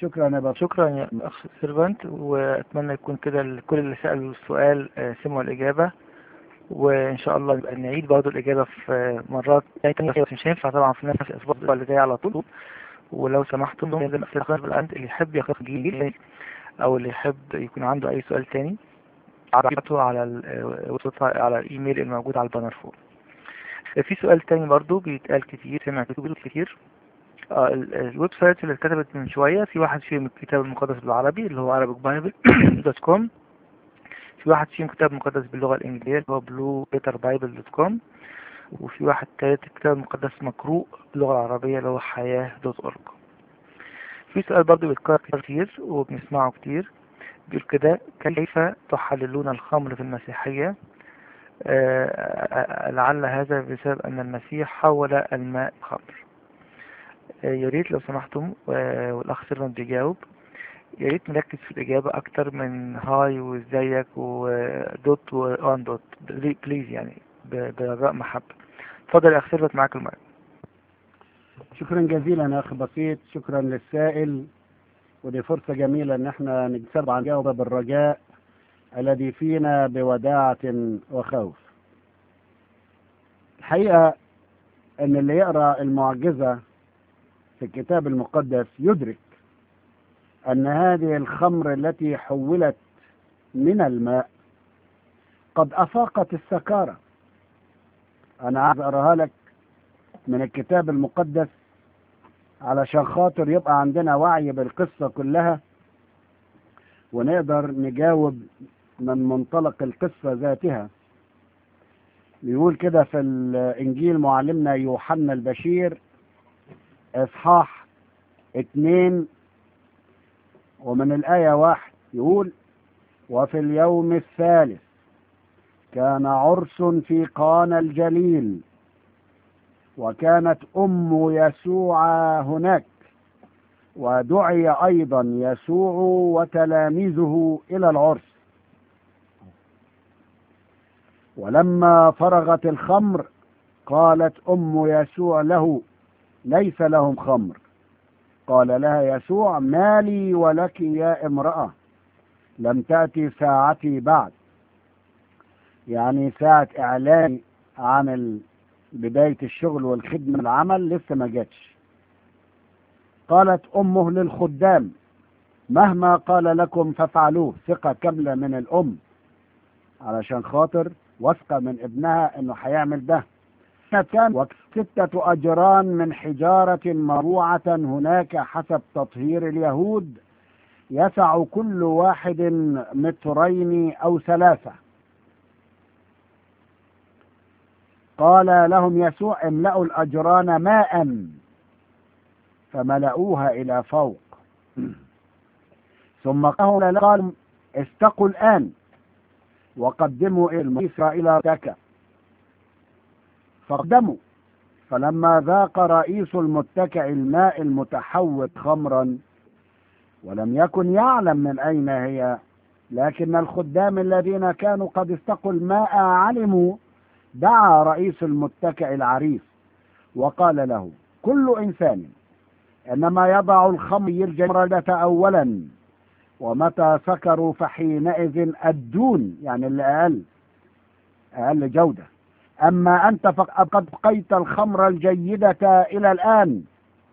شكرا يا بطل شكرا يا أخ سيرفنت وأتمنى يكون كده كل اللي سألوا السؤال آه، سمعوا الإجابة وإن شاء الله نبقى نعيد برضه الإجابة في مرات تانية بس مش هينفع طبعا في نفس الأسبوع اللي جاي على طول ولو سمحتم لازم في الخير بالأنت اللي يحب ياخد جيل أو اللي يحب يكون عنده أي سؤال تاني عرفته على ال آه، على الإيميل الموجود على البانر فوق في سؤال تاني برضه بيتقال كتير سمعت كتير آه، ال- الويب سايت اللي اتكتبت من شوية في واحد فيهم الكتاب المقدس بالعربي اللي هو Arabic Bible دوت كوم في واحد فيهم كتاب مقدس باللغة الإنجليزية اللي هو بلو بيتر بايبل دوت كوم وفي واحد تالت كتاب مقدس مقروء باللغة العربية اللي هو حياة دوت أورج في سؤال برضه بيتكرر كتير وبنسمعه كتير بيقول كده كيف تحللون الخمر في المسيحية آه، آه، لعل هذا بسبب أن المسيح حول الماء خمر آه، يا ريت لو سمحتم آه، والأخ سيرفن بيجاوب يا ريت نركز في الإجابة أكتر من هاي وإزيك ودوت وأن دوت بلي- بليز يعني ب- برجاء محبة اتفضل يا أخ سيرفن معاك المايك شكرا جزيلا يا اخ بسيط شكرا للسائل ودي فرصة جميلة ان احنا نجسر عن جاوبة بالرجاء الذي فينا بوداعة وخوف الحقيقة ان اللي يقرأ المعجزة في الكتاب المقدس يدرك ان هذه الخمر التي حولت من الماء قد افاقت السكارة انا عايز اقراها لك من الكتاب المقدس علشان خاطر يبقى عندنا وعي بالقصة كلها ونقدر نجاوب من منطلق القصة ذاتها بيقول كده في الإنجيل معلمنا يوحنا البشير إصحاح اتنين ومن الآية واحد يقول وفي اليوم الثالث كان عرس في قانا الجليل وكانت أم يسوع هناك ودعي أيضا يسوع وتلاميذه إلى العرس ولما فرغت الخمر قالت أم يسوع له ليس لهم خمر قال لها يسوع ما لي ولك يا امرأة لم تأتي ساعتي بعد يعني ساعة إعلان عن ال... بداية الشغل والخدمة العمل لسه ما جاتش قالت أمه للخدام مهما قال لكم فافعلوه ثقة كاملة من الأم علشان خاطر واثقة من ابنها انه هيعمل ده كان ستة أجران من حجارة مروعة هناك حسب تطهير اليهود يسع كل واحد مترين أو ثلاثة قال لهم يسوع املأوا الأجران ماء فملأوها إلى فوق ثم قال قال استقوا الآن وقدموا الميسر إلى تكا فقدموا فلما ذاق رئيس المتكع الماء المتحول خمرا ولم يكن يعلم من أين هي لكن الخدام الذين كانوا قد استقوا الماء علموا دعا رئيس المتكع العريس وقال له كل إنسان إنما يضع الخمر الجمرة أولا ومتى سكروا فحينئذ الدون يعني اللي أقل أقل جودة أما أنت فقد بقيت الخمر الجيدة إلى الآن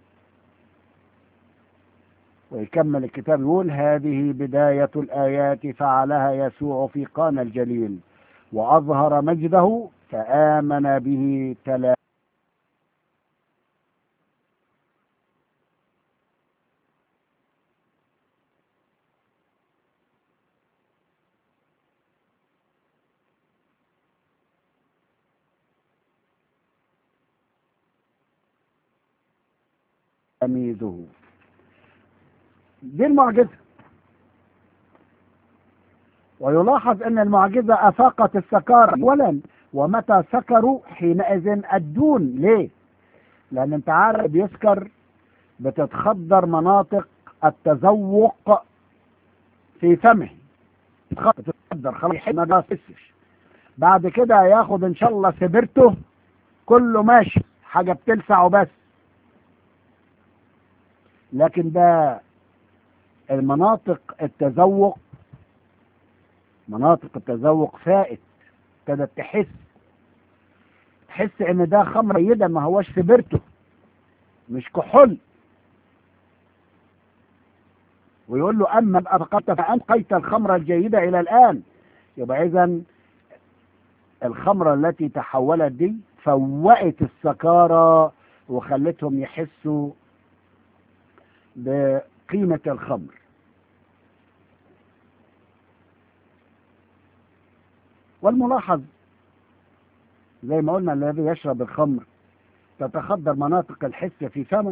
ويكمل الكتاب يقول هذه بداية الآيات فعلها يسوع في قانا الجليل وأظهر مجده فآمن به تلا تلاميذه دي المعجزة ويلاحظ ان المعجزة افاقت السكارى اولا ومتى سكروا حينئذ الدون ليه لان انت عارف بيسكر بتتخدر مناطق التذوق في فمه بتتخدر خلاص ما بيحسش بعد كده ياخد ان شاء الله سبرته كله ماشي حاجة بتلسع وبس لكن ده المناطق التذوق مناطق التذوق فائت ابتدت تحس تحس ان ده خمر جيدة ما هوش سبرته مش كحول ويقول له اما فقدت فانقيت الخمر الجيدة الى الان يبقى اذا الخمرة التي تحولت دي فوقت السكارى وخلتهم يحسوا بقيمة الخمر والملاحظ زي ما قلنا الذي يشرب الخمر تتخدر مناطق الحس في فمه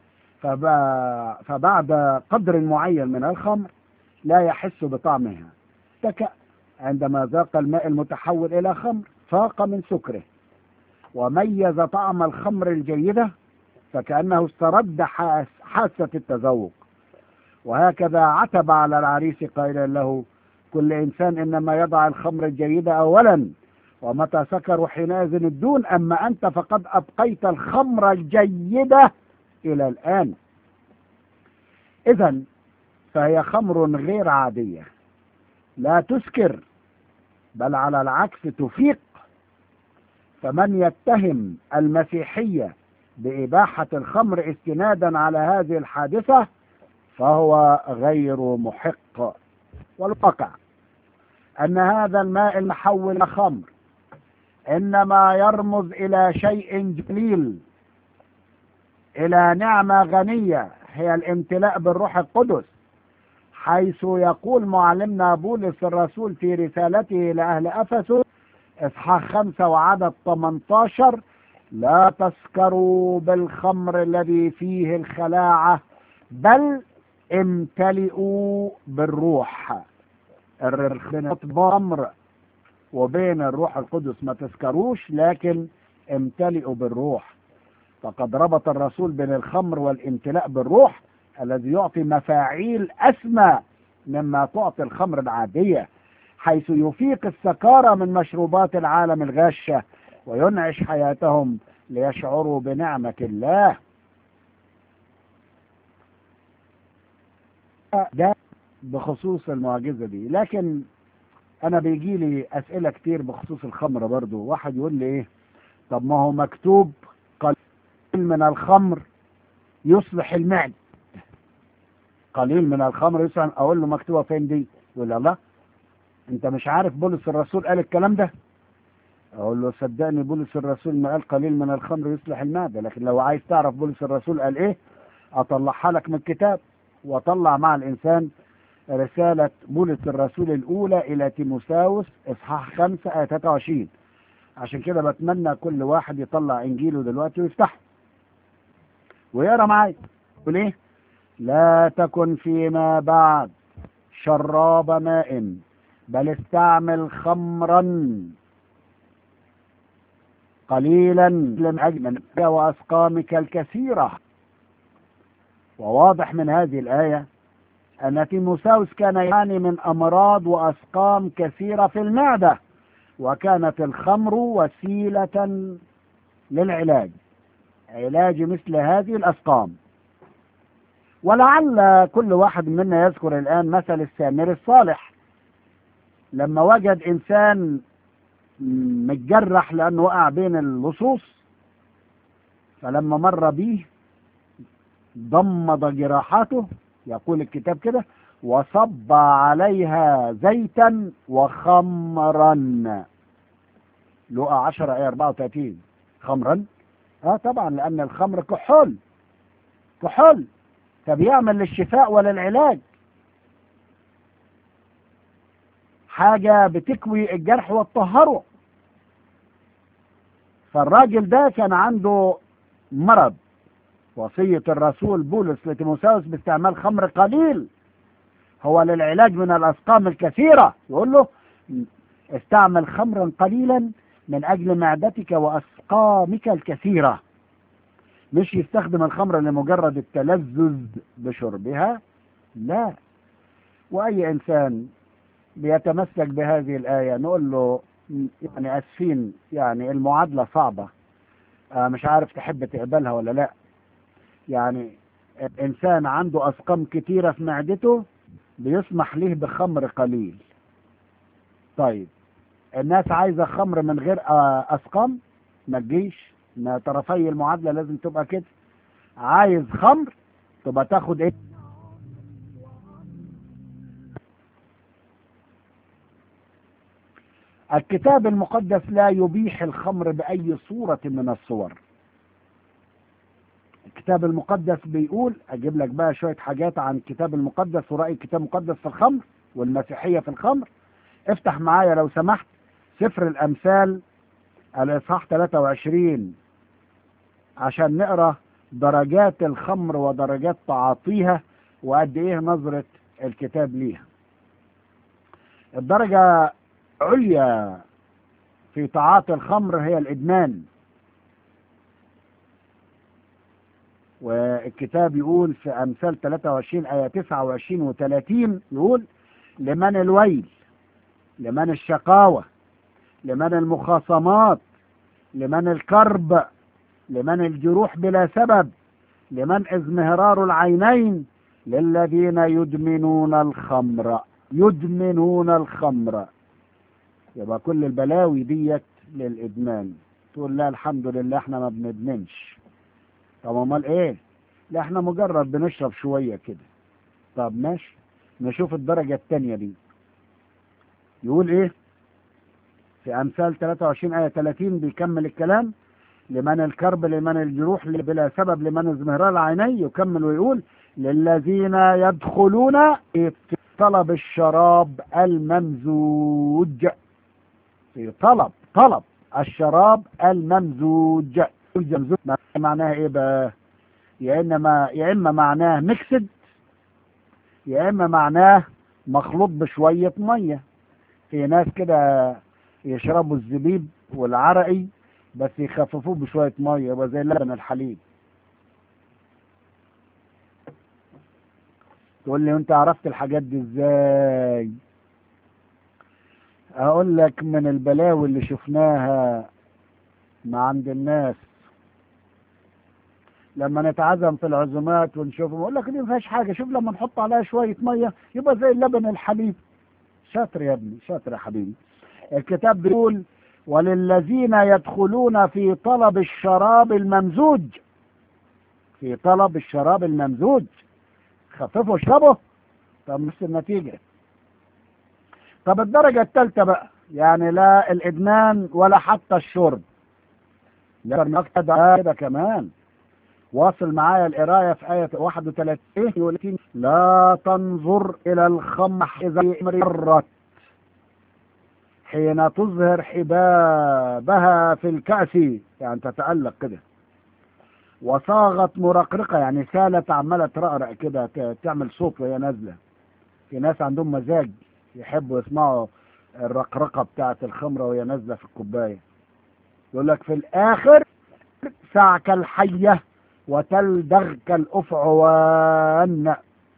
فبعد قدر معين من الخمر لا يحس بطعمها تكأ عندما ذاق الماء المتحول إلى خمر فاق من سكره وميز طعم الخمر الجيدة فكأنه استرد حاسة التذوق وهكذا عتب على العريس قائلا له كل إنسان إنما يضع الخمر الجيدة أولا ومتى سكروا حينئذ الدون أما أنت فقد أبقيت الخمر الجيدة إلى الآن إذا فهي خمر غير عادية لا تسكر بل على العكس تفيق فمن يتهم المسيحية بإباحة الخمر استنادا على هذه الحادثة فهو غير محق والواقع أن هذا الماء المحول إلى خمر إنما يرمز إلى شيء جليل إلى نعمة غنية هي الامتلاء بالروح القدس حيث يقول معلمنا بولس الرسول في رسالته لأهل أفسس إصحاح خمسة وعدد 18 لا تسكروا بالخمر الذي فيه الخلاعة بل امتلئوا بالروح الخمر وبين الروح القدس ما تسكروش لكن امتلئوا بالروح فقد ربط الرسول بين الخمر والامتلاء بالروح الذي يعطي مفاعيل أسمى مما تعطي الخمر العادية حيث يفيق السكارى من مشروبات العالم الغاشة وينعش حياتهم ليشعروا بنعمة الله ده بخصوص المعجزة دي لكن أنا بيجي لي أسئلة كتير بخصوص الخمر برضو واحد يقول لي إيه طب ما هو مكتوب قليل من الخمر يصلح المعد قليل من الخمر يصلح أقول له مكتوبة فين دي يقول لي الله أنت مش عارف بولس الرسول قال الكلام ده أقول له صدقني بولس الرسول ما قال قليل من الخمر يصلح المعدة لكن لو عايز تعرف بولس الرسول قال إيه أطلعها لك من الكتاب وأطلع مع الإنسان رسالة بولس الرسول الأولى إلى تيموساوس إصحاح 5 آية 23 عشان كده بتمنى كل واحد يطلع إنجيله دلوقتي ويفتحه ويقرا معايا يقول إيه؟ لا تكن فيما بعد شراب ماء بل استعمل خمرا قليلا من أجل وأسقامك الكثيرة وواضح من هذه الآية أن تيموساوس كان يعاني من أمراض وأسقام كثيرة في المعدة وكانت الخمر وسيلة للعلاج علاج مثل هذه الأسقام ولعل كل واحد منا يذكر الآن مثل السامر الصالح لما وجد إنسان متجرح لأنه وقع بين اللصوص فلما مر به ضمد جراحاته يقول الكتاب كده وصب عليها زيتا وخمرا لقى 10 ايه 34 خمرا اه طبعا لان الخمر كحول كحول فبيعمل للشفاء وللعلاج حاجة بتكوي الجرح وتطهره فالراجل ده كان عنده مرض وصية الرسول بولس لتيموساوس باستعمال خمر قليل هو للعلاج من الأسقام الكثيرة يقول له استعمل خمرا قليلا من أجل معدتك وأسقامك الكثيرة مش يستخدم الخمر لمجرد التلذذ بشربها لا وأي إنسان بيتمسك بهذه الآية نقول له يعني أسفين يعني المعادلة صعبة آه مش عارف تحب تقبلها ولا لا يعني الإنسان عنده أسقام كتيرة في معدته بيسمح له بخمر قليل طيب الناس عايزة خمر من غير آه، أسقام ما تجيش ما طرفي المعادلة لازم تبقى كده عايز خمر تبقى تاخد ايه الكتاب المقدس لا يبيح الخمر بأي صورة من الصور الكتاب المقدس بيقول أجيب لك بقى شوية حاجات عن الكتاب المقدس ورأي الكتاب المقدس في الخمر والمسيحية في الخمر افتح معايا لو سمحت سفر الأمثال الإصحاح 23 عشان نقرأ درجات الخمر ودرجات تعاطيها وقد إيه نظرة الكتاب ليها الدرجة عليا في تعاطي الخمر هي الإدمان والكتاب يقول في أمثال 23 آية 29 و 30 يقول لمن الويل لمن الشقاوة لمن المخاصمات لمن الكرب لمن الجروح بلا سبب لمن ازمهرار العينين للذين يدمنون الخمر يدمنون الخمر يبقى كل البلاوي ديت للإدمان تقول لا الحمد لله احنا ما بندمنش طب امال ايه لا احنا مجرد بنشرب شوية كده طب ماشي نشوف الدرجة التانية دي يقول ايه في امثال 23 آية 30 بيكمل الكلام لمن الكرب لمن الجروح بلا سبب لمن ازمهرار العينين يكمل ويقول للذين يدخلون في طلب الشراب الممزوج في طلب طلب الشراب الممزوج الممزوج معناها ايه بقى يا اما يا اما معناه ميكسد يا اما معناه مخلوط بشويه ميه في ناس كده يشربوا الزبيب والعرقي بس يخففوه بشويه ميه يبقى زي لبن الحليب تقول لي انت عرفت الحاجات دي ازاي اقول لك من البلاوي اللي شفناها ما عند الناس لما نتعزم في العزومات ونشوفهم اقول لك دي ما فيهاش حاجه شوف لما نحط عليها شويه ميه يبقى زي اللبن الحليب شاطر يا ابني شاطر يا حبيبي الكتاب بيقول وللذين يدخلون في طلب الشراب الممزوج في طلب الشراب الممزوج خففوا اشربوا طب نفس النتيجة طب الدرجة الثالثة بقى يعني لا الإدمان ولا حتى الشرب لا كده كمان واصل معايا القراية في آية 31 يقول لا تنظر إلى الخمر إذا مرت حين تظهر حبابها في الكأس يعني تتألق كده وصاغت مرقرقة يعني سالت عمالة ترقرق كده تعمل صوت وهي نازلة في ناس عندهم مزاج يحبوا يسمعوا الرقرقة بتاعة الخمرة وهي نازلة في الكوباية يقول لك في الآخر سعك الحية وتلدغ كالأفعوان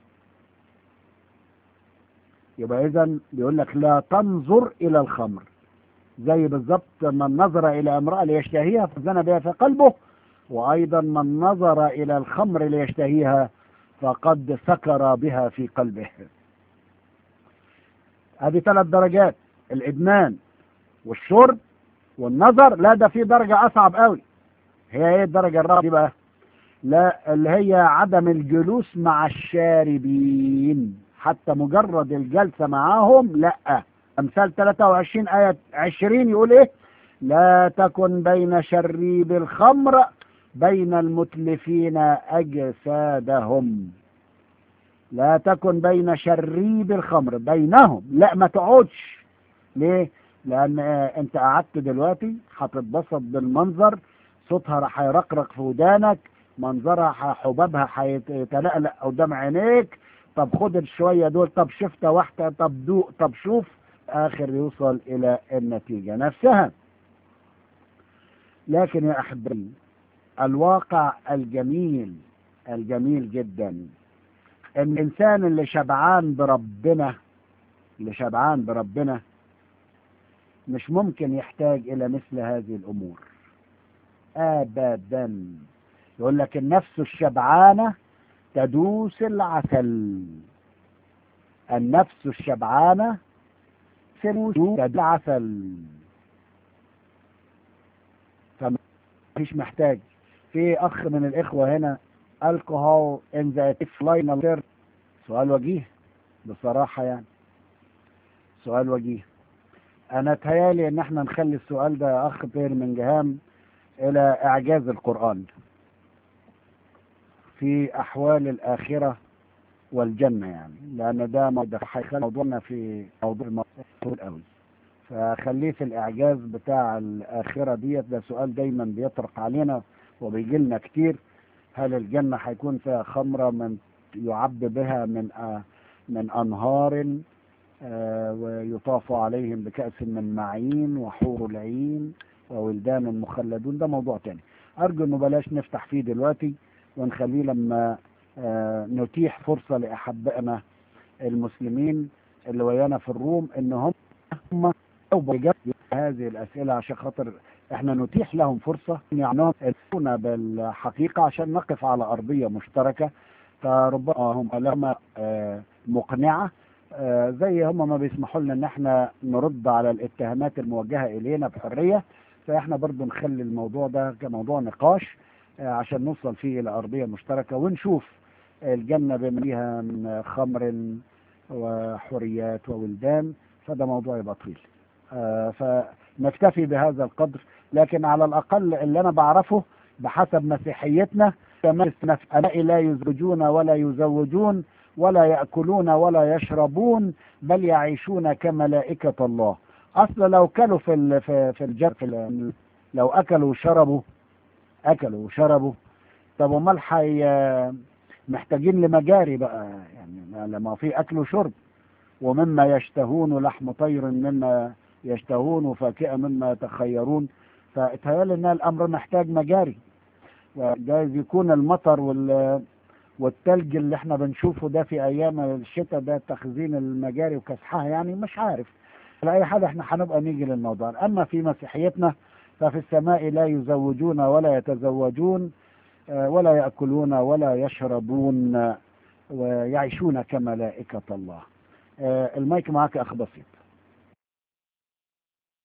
يبقى إذا بيقول لك لا تنظر إلى الخمر زي بالظبط من نظر إلى امرأة ليشتهيها فزنى بها في قلبه وأيضا من نظر إلى الخمر ليشتهيها فقد سكر بها في قلبه هذه ثلاث درجات الإدمان والشرب والنظر لا ده في درجة أصعب قوي هي ايه الدرجة الرابعة دي بقى لا اللي هي عدم الجلوس مع الشاربين حتى مجرد الجلسة معاهم لا أمثال 23 آية 20 يقول إيه لا تكن بين شريب الخمر بين المتلفين أجسادهم لا تكن بين شريب الخمر بينهم لا ما تقعدش ليه لأن أنت قعدت دلوقتي هتتبسط بالمنظر صوتها راح يرقرق في ودانك منظرها حبابها هيتلقلق قدام عينيك طب خد الشوية دول طب شفتة واحدة طب دوق طب شوف آخر يوصل إلى النتيجة نفسها لكن يا أحبابي الواقع الجميل الجميل جدا ان الانسان اللي شبعان بربنا اللي شبعان بربنا مش ممكن يحتاج الى مثل هذه الامور ابدا يقول لك النفس الشبعانه تدوس العسل النفس الشبعانة تدوس العسل فمفيش محتاج في أخ من الإخوة هنا alcohol in the final سؤال وجيه بصراحة يعني سؤال وجيه أنا تهيالي إن احنا نخلي السؤال ده يا أخ بير من جهام إلى إعجاز القرآن في أحوال الآخرة والجنة يعني لأن ده هيخلي موضوعنا في موضوع المفروض قوي فخليه في الإعجاز بتاع الآخرة ديت ده سؤال دايما بيطرق علينا وبيجي لنا كتير هل الجنة هيكون فيها خمرة من يعب بها من آه من أنهار آه ويطاف عليهم بكأس من معين وحور العين وولدان مخلدون ده موضوع تاني أرجو إنه بلاش نفتح فيه دلوقتي ونخليه لما آه نتيح فرصة لأحبائنا المسلمين اللي ويانا في الروم إن هم هذه الأسئلة عشان خاطر احنا نتيح لهم فرصة يعنون بالحقيقة عشان نقف على أرضية مشتركة فربما هم لهم مقنعة زي هم ما بيسمحوا لنا ان احنا نرد على الاتهامات الموجهة الينا بحرية فاحنا برضو نخلي الموضوع ده كموضوع نقاش عشان نوصل فيه الى ارضية مشتركة ونشوف الجنة بما فيها من خمر وحريات وولدان فده موضوع يبقى طويل فنكتفي بهذا القدر لكن على الأقل اللي أنا بعرفه بحسب مسيحيتنا أبناء لا يزوجون ولا يزوجون ولا يأكلون ولا يشربون بل يعيشون كملائكة الله أصل لو كلوا في في في الجنة لو أكلوا وشربوا أكلوا وشربوا طب أمال حي محتاجين لمجاري بقى يعني لما في أكل وشرب ومما يشتهون لحم طير مما يشتهون وفاكهة مما يتخيرون فاتهيألي ان الامر محتاج مجاري وجايز يكون المطر وال والتلج اللي احنا بنشوفه ده في ايام الشتاء ده تخزين المجاري وكسحها يعني مش عارف على اي حال احنا هنبقى نيجي للموضوع اما في مسيحيتنا ففي السماء لا يزوجون ولا يتزوجون ولا ياكلون ولا يشربون ويعيشون كملائكه الله المايك معك اخ بسيط